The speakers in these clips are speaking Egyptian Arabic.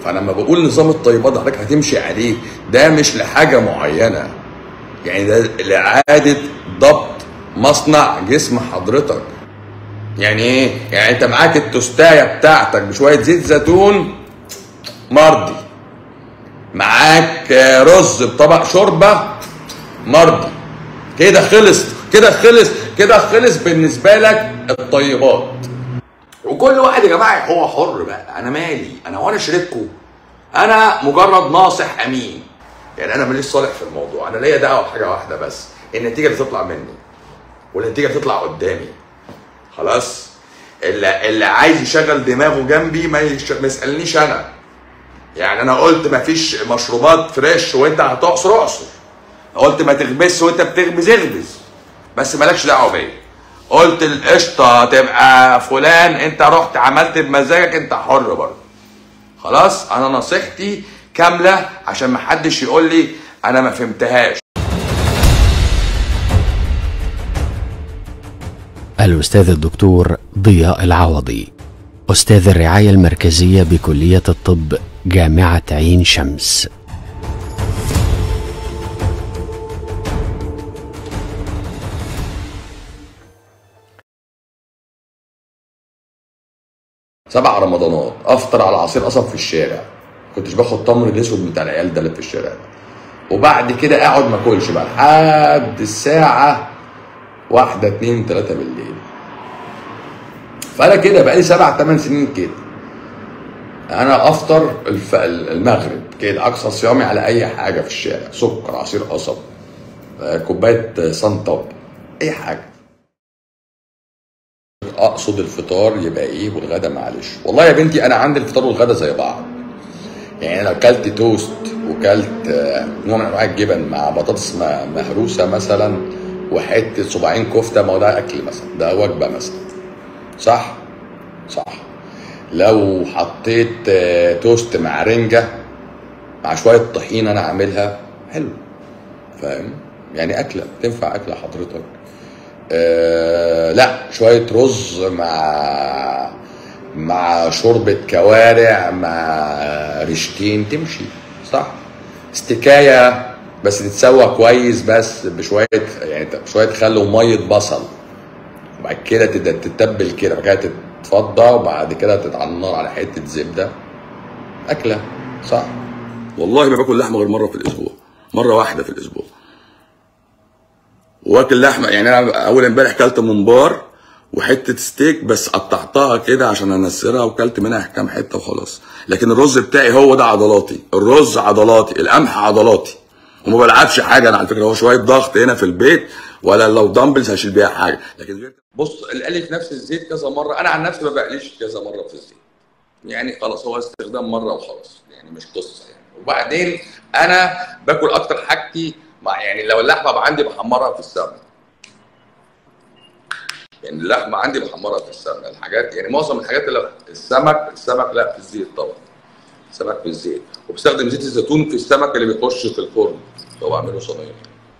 فانا لما بقول نظام الطيبات حضرتك هتمشي عليه ده مش لحاجه معينه يعني ده لاعاده ضبط مصنع جسم حضرتك يعني ايه يعني انت معاك التوستايه بتاعتك بشويه زيت زيتون مرضي معاك آه، رز بطبق شوربه مرضي كده خلص كده خلص كده خلص بالنسبه لك الطيبات وكل واحد يا جماعه هو حر بقى انا مالي انا وانا شريككم انا مجرد ناصح امين يعني انا ماليش صالح في الموضوع انا ليا دعوه بحاجه واحده بس النتيجه اللي تطلع مني والنتيجه اللي تطلع قدامي خلاص اللي, اللي عايز يشغل دماغه جنبي ما, يش... ما يسالنيش انا يعني انا قلت ما فيش مشروبات فريش وانت هتعصر اعصر قلت ما تخبزش وانت بتخبز اخبز بس مالكش دعوه بيا قلت القشطه تبقى فلان انت رحت عملت بمزاجك انت حر برضه خلاص انا نصيحتي كامله عشان ما حدش يقول لي انا ما فهمتهاش الأستاذ الدكتور ضياء العوضي أستاذ الرعاية المركزية بكلية الطب جامعة عين شمس سبع رمضانات افطر على عصير قصب في الشارع كنتش باخد تمر الاسود بتاع العيال ده اللي في الشارع ده وبعد كده اقعد ما اكلش بقى لحد الساعه واحدة اتنين تلاتة بالليل فانا كده بقالي سبع تمن سنين كده انا افطر الف... المغرب كده اقصى صيامي على اي حاجه في الشارع سكر عصير قصب آه، كوبايه سنتوب اي حاجه اقصد الفطار يبقى ايه والغدا معلش والله يا بنتي انا عندي الفطار والغدا زي بعض يعني انا اكلت توست وكلت آه، نوع من انواع الجبن مع بطاطس م- مهروسه مثلا وحته صباعين كفته ما هو ده اكل مثلا ده وجبه مثلا صح صح لو حطيت آه، توست مع رنجه مع شويه طحين انا عاملها حلو فاهم يعني اكله تنفع اكله حضرتك آه لا شويه رز مع مع شوربه كوارع مع ريشتين تمشي صح استكايه بس تتسوى كويس بس بشويه يعني بشويه خل وميه بصل وبعد كده تد- تتبل كده بعد كده تتفضى وبعد كده تتعلى النار على حته زبده اكله صح والله ما باكل لحمه غير مره في الاسبوع مره واحده في الاسبوع واكل لحمه يعني انا اول امبارح كلت ممبار وحته ستيك بس قطعتها كده عشان انسرها وكلت منها كام حته وخلاص لكن الرز بتاعي هو ده عضلاتي الرز عضلاتي القمح عضلاتي وما بلعبش حاجه انا على فكره هو شويه ضغط هنا في البيت ولا لو دمبلز هشيل بيها حاجه لكن غير بص القلي في نفس الزيت كذا مره انا عن نفسي ما بقليش كذا مره في الزيت يعني خلاص هو استخدام مره وخلاص يعني مش قصه يعني وبعدين انا باكل اكتر حاجتي مع يعني لو اللحمه بقى عندي بحمرها في السمنه يعني اللحمه عندي بحمرها في السمنه الحاجات يعني معظم الحاجات اللي السمك السمك لا في الزيت طبعا سمك في الزيت وبستخدم زيت الزيتون في السمك اللي بيخش في الفرن لو بعمله صينيه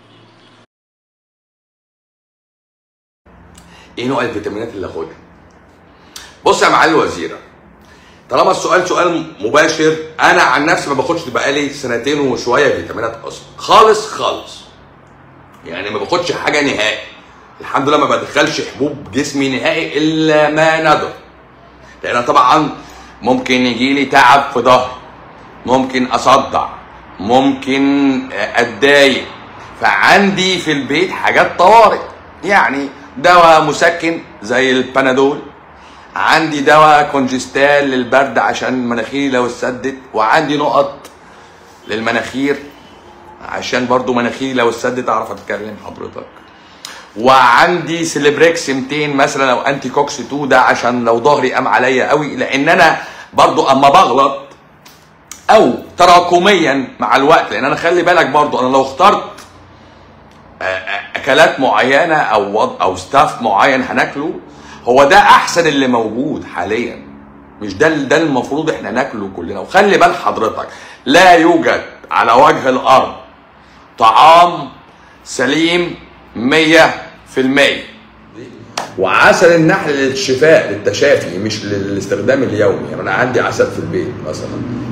ايه نوع الفيتامينات اللي اخدها بص يا معالي الوزيره طالما السؤال سؤال مباشر انا عن نفسي ما باخدش بقالي سنتين وشويه فيتامينات اصلا خالص خالص يعني ما باخدش حاجه نهائي الحمد لله ما بدخلش حبوب جسمي نهائي الا ما ندر لان طبعا ممكن يجي لي تعب في ظهري ممكن اصدع ممكن اتضايق فعندي في البيت حاجات طوارئ يعني دواء مسكن زي البنادول عندي دواء كونجستال للبرد عشان مناخيري لو اتسدت وعندي نقط للمناخير عشان برضو مناخيري لو اتسدت اعرف اتكلم حضرتك وعندي سيلبريكس 200 مثلا او انتي كوكس 2 ده عشان لو ظهري قام عليا قوي لان انا برضو اما بغلط او تراكميا مع الوقت لان انا خلي بالك برضو انا لو اخترت آه، آه، اكلات معينه او وض- او ستاف معين هناكله هو ده احسن اللي موجود حاليا مش ده ده المفروض احنا ناكله كلنا وخلي بال حضرتك لا يوجد على وجه الارض طعام سليم مية في المية وعسل النحل للشفاء للتشافي مش للاستخدام اليومي يعني انا عندي عسل في البيت مثلا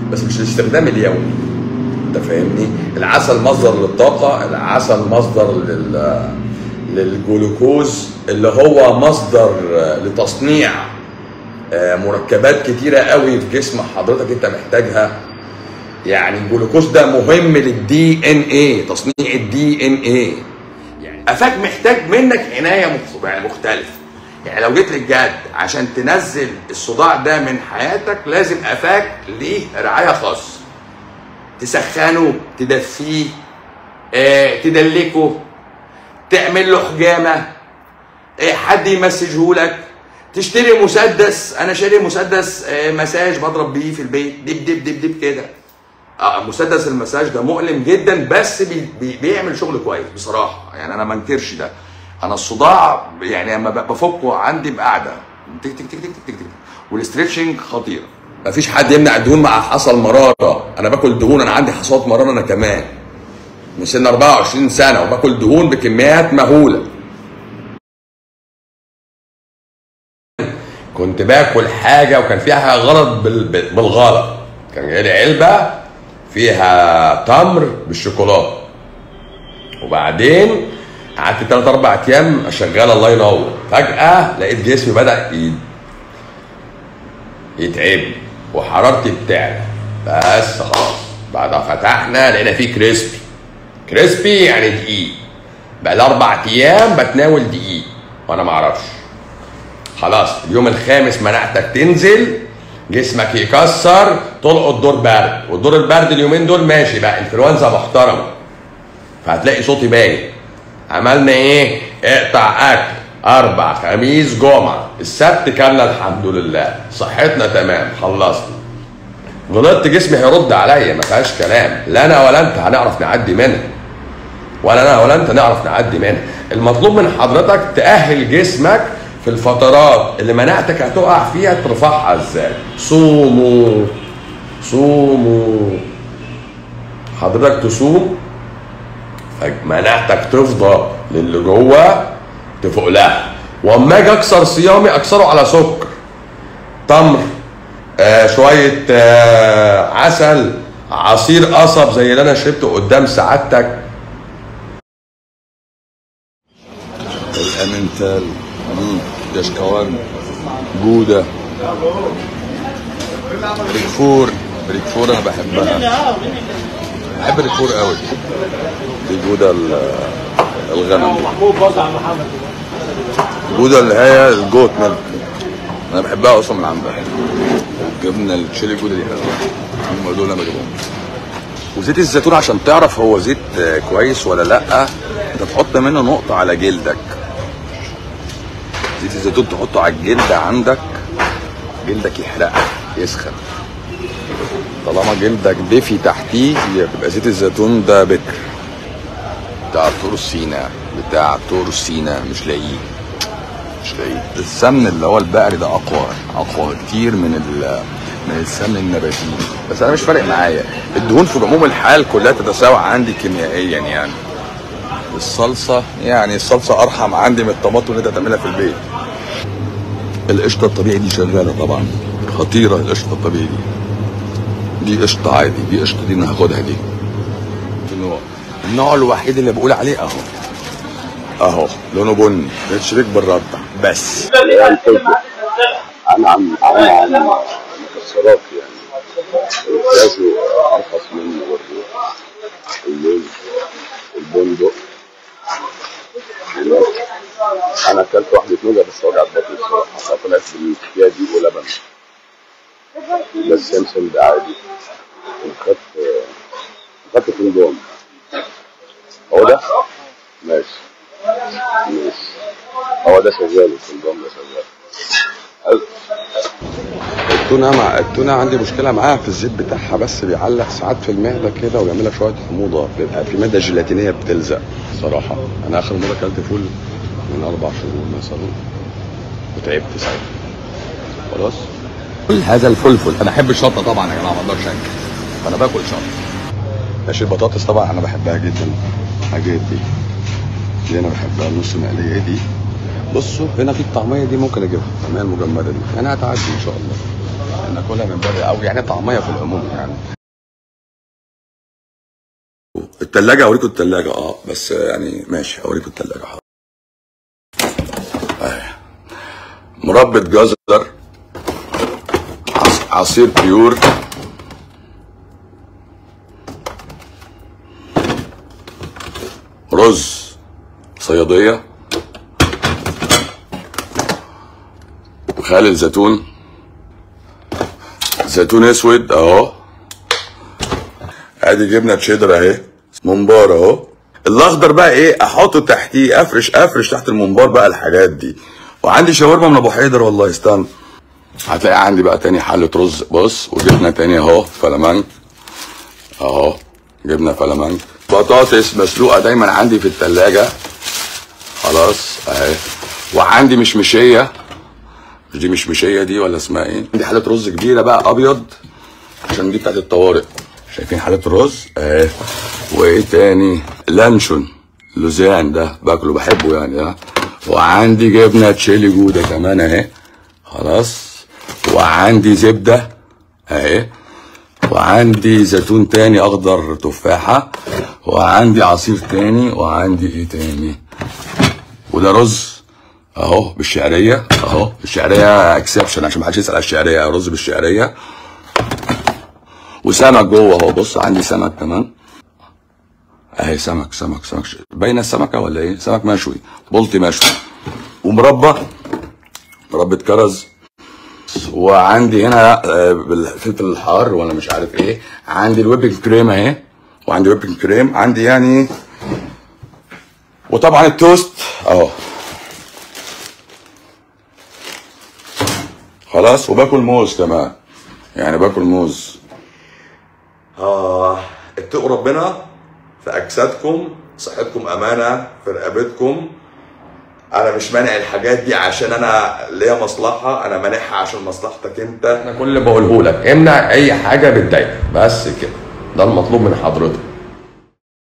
بس مش الاستخدام اليومي انت فاهمني العسل مصدر للطاقه العسل مصدر لل للجلوكوز اللي هو مصدر لتصنيع آه، مركبات كتيره قوي في جسم حضرتك انت محتاجها يعني الجلوكوز ده مهم للدي ان ايه تصنيع الدي ان ايه يعني افاك محتاج منك عنايه مخ- يعني مختلفه يعني لو جيت للجد عشان تنزل الصداع ده من حياتك لازم افاك ليه رعايه خاصه تسخنه تدفيه آه، تدلكه تعمل له حجامه آه، حد يمسجه لك تشتري مسدس انا شاري مسدس آه، مساج بضرب بيه في البيت دب دب دب دب كده اه مسدس المساج ده مؤلم جدا بس بي بي بيعمل شغل كويس بصراحه يعني انا ما انكرش ده انا الصداع يعني لما ب- بفكه عندي بقعده تك تك تك تك تك تك تك والاسترتشنج خطير مفيش حد يمنع الدهون مع حصل مراره انا باكل دهون انا عندي حصوات مراره انا كمان من سن 24 سنه وباكل دهون بكميات مهوله كنت باكل حاجه وكان فيها غلط بال- بال- بالغلط كان جاي لي علبه فيها تمر بالشوكولاته وبعدين قعدت ثلاث اربع ايام اشغل الله ينور فجاه لقيت جسمي بدا ي- يتعب وحرارتي بتعلى بس خلاص بعد ما فتحنا لقينا فيه كريسبي كريسبي يعني دقيق بقى لي اربع ايام بتناول دقيق وانا ما اعرفش خلاص اليوم الخامس مناعتك تنزل جسمك يكسر تلقط دور برد والدور البرد اليومين دول ماشي بقى انفلونزا محترمه فهتلاقي صوتي باين عملنا ايه اقطع اكل اربع خميس جمعه السبت كلنا الحمد لله صحتنا تمام خلصنا غلطت جسمي هيرد عليا ما فيهاش كلام لا انا ولا انت هنعرف نعدي منها ولا انا ولا انت نعرف نعدي منها المطلوب من حضرتك تأهل جسمك في الفترات اللي مناعتك هتقع فيها ترفعها ازاي صوموا صوموا حضرتك تصوم مناعتك تفضى للي جوه تفوق لها واما اجي اكسر صيامي اكسره على سكر تمر آه شويه آه عسل عصير قصب زي اللي انا شربته قدام سعادتك الامنتال مم، دشكوان جوده ريكفور ريكفور انا بحبها بحب ريكفور قوي دي جوده ال- الغنم جوده اللي هي الجوت ميلك انا بحبها اصلا من عندها الجبنه التشيلي جوده دي حلوه هم دول انا بجيبهم وزيت الزيتون عشان تعرف هو زيت آه، كويس ولا لا انت تحط منه نقطه على جلدك زيت الزيتون تحطه على الجلد عندك جلدك يحرقك يسخن طالما جلدك دفي تحتيه يبقى زيت الزيتون ده بكر بتاع طور سينا بتاع طور سينا مش لاقيه مش لاقيه السمن اللي هو البقري ده اقوى اقوى كتير من ال من السمن النباتي بس انا مش فارق معايا الدهون في عموم الحال كلها تتساوى عندي كيميائيا يعني الصلصه يعني الصلصه ارحم عندي من الطماطم اللي انت تعملها في البيت القشطه الطبيعي دي شغاله طبعا خطيره القشطه الطبيعي دي دي قشطه عادي دي قشطه دي انا هاخدها دي النوع النوع الوحيد اللي بقول عليه اهو اهو لونه بني شريك بالردة بس انا عم انا عم مكسرات يعني الكاجو ارخص منه برضه اللوز البندق هناك انا اكلت واحدة نوجة بس وجعت بطني الصراحة طلعت بالكيا دي ولبن بس سمسم ده عادي وخدت خدت فندق هو ده ماشي ماشي هو ده شغال الفندق ده شغال حلو التونة مع التونة عندي مشكلة معاها في الزيت بتاعها بس بيعلق ساعات في المعدة كده ويعمل لك شوية حموضة بيبقى في مادة جيلاتينية بتلزق صراحة أنا آخر مرة أكلت فول من أربع شهور مثلا وتعبت ساعتها خلاص هذا الفلفل أنا أحب الشطة طبعا يا جماعة ما أقدرش أنكر فأنا باكل شطة ماشي البطاطس طبعا أنا بحبها جدا الحاجات دي دي أنا بحبها النص مقلية دي بصوا هنا في الطعمية دي ممكن أجيبها الطعمية المجمدة دي أنا هتعدي إن شاء الله ناكلها من بره قوي يعني طعميه في العموم يعني التلاجة اوريكم التلاجة اه بس يعني ماشي اوريكم التلاجة حاضر أهي. مربى جزر عص- عصير بيور رز صيادية خال زيتون زيتون اسود اهو ادي جبنه تشيدر اهي ممبار اهو الاخضر بقى ايه احطه تحتيه افرش افرش تحت الممبار بقى الحاجات دي وعندي شاورما من ابو حيدر والله استنى هتلاقي عندي بقى تاني حلة رز بص وجبنة تاني اهو فلامنك اهو جبنة فلامنك بطاطس مسلوقة دايما عندي في التلاجة خلاص اهي وعندي مشمشية مش دي مشمشية دي ولا اسمها ايه عندي حلة رز كبيرة بقى ابيض عشان دي بتاعت الطوارئ شايفين حالة الرز اهي وايه تاني لانشون لوزان ده باكله بحبه يعني ها وعندي جبنة تشيلي جودة كمان اهي خلاص وعندي زبدة اهي وعندي زيتون تاني اخضر تفاحة وعندي عصير تاني وعندي ايه تاني وده رز اهو بالشعرية اهو الشعرية اكسبشن عشان محدش يسأل على الشعرية رز بالشعرية وسمك جوه اهو بص عندي سمك كمان اهي سمك سمك سمك باينه السمكه ولا ايه سمك مشوي بلطي مشوي ومربى مربى كرز وعندي هنا آه، بالفلفل الحار ولا مش عارف ايه عندي الويبنج كريم اهي وعندي ويبنج كريم عندي يعني وطبعا التوست اهو خلاص وباكل موز كمان يعني باكل موز آه اتقوا ربنا في أجسادكم صحتكم أمانة في رقبتكم أنا مش مانع الحاجات دي عشان أنا ليا مصلحة أنا مانعها عشان مصلحتك أنت انا كل اللي بقوله لك امنع اي حاجه بتضايقك بس كده ده المطلوب من حضرتك